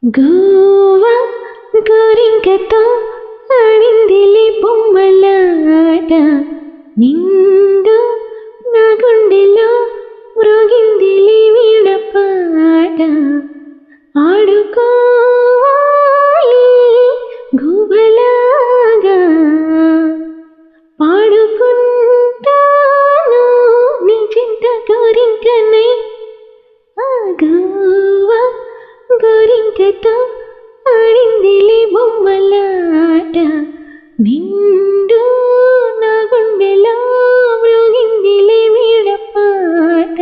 గోవా గోరింకతో ఆడిందిలే బొమ్మలాట నిండు నా గుండెలో మ్రోగిందిలే వీణ పాట ఆడుకోవాలి గుబలాగా పాడుకుంటాను నీ చింత గోరింకనై ఆ గోవా గోరింకతో ఆడిందిలే బొమ్మలాట నిండు నా గుండెలో మ్రోగిందిలే వీణ పాట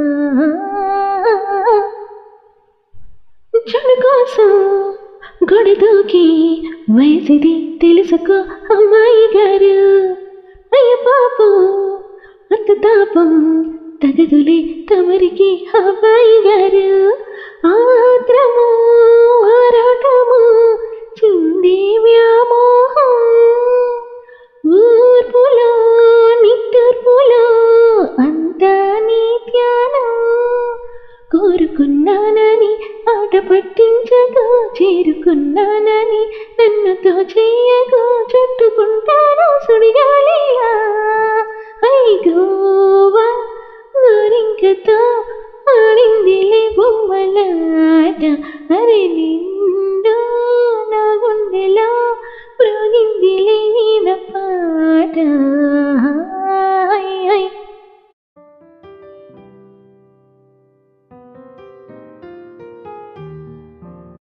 చెడు కోసం గొడ దూకి వయసిది తెలుసుకో అమ్మాయి గారు అయ్య పాపం అంత తాపం తగదులే తమరికి అబ్బాయి గారు ఆత్రము ఆరాటము చింది వ్యామోహం ఊర్పులో నిట్టూర్పులో అంతా నీ ధ్యానం కోరుకున్నానని ఆట పట్టించగా చేరుకున్నానని నన్నుతో చెయ్యగా చుట్టుకుంటాను సుడిగాలిలా ఐ గోవా గోరింకతో ఆడిందిలే బొమ్మలాట అరే నీ